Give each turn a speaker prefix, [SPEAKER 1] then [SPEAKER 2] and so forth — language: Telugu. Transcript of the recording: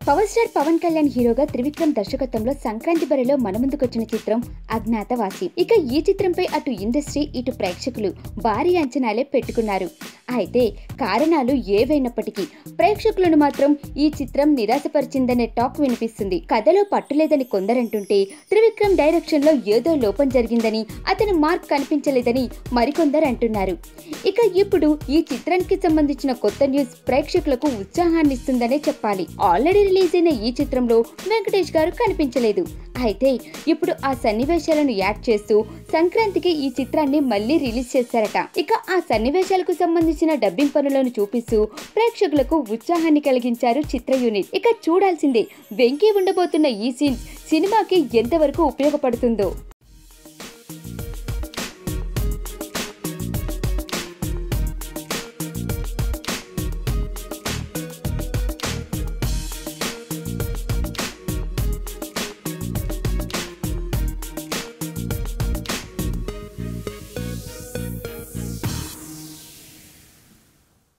[SPEAKER 1] పవర్ స్టార్ పవన్ కళ్యాణ్ హీరోగా త్రివిక్రమ్ దర్శకత్వంలో సంక్రాంతి బరిలో మన ముందుకొచ్చిన చిత్రం అజ్ఞాతవాసి ఇక ఈ చిత్రంపై అటు ఇండస్ట్రీ ఇటు ప్రేక్షకులు భారీ అంచనాలే పెట్టుకున్నారు అయితే కారణాలు ఏవైనప్పటికీ ప్రేక్షకులను మాత్రం ఈ చిత్రం నిరాశపరిచిందనే టాక్ వినిపిస్తుంది కథలో పట్టులేదని కొందరంటుంటే త్రివిక్రమ్ డైరెక్షన్ లో ఏదో లోపం జరిగిందని అతని మార్క్ కనిపించలేదని మరికొందరు అంటున్నారు ఇక ఇప్పుడు ఈ చిత్రానికి సంబంధించిన కొత్త న్యూస్ ప్రేక్షకులకు ఉత్సాహాన్ని ఇస్తుందనే చెప్పాలి ఆల్రెడీ రిలీజ్ అయిన ఈ చిత్రంలో వెంకటేష్ గారు కనిపించలేదు అయితే ఇప్పుడు ఆ సన్నివేశాలను యాడ్ చేస్తూ సంక్రాంతికి ఈ చిత్రాన్ని మళ్ళీ రిలీజ్ చేశారట ఇక ఆ సన్నివేశాలకు సంబంధించిన డబ్బింగ్ పనులను చూపిస్తూ ప్రేక్షకులకు ఉత్సాహాన్ని కలిగించారు చిత్ర యూనిట్ ఇక చూడాల్సిందే వెంకీ ఉండబోతున్న ఈ సీన్స్ సినిమాకి ఎంతవరకు ఉపయోగపడుతుందో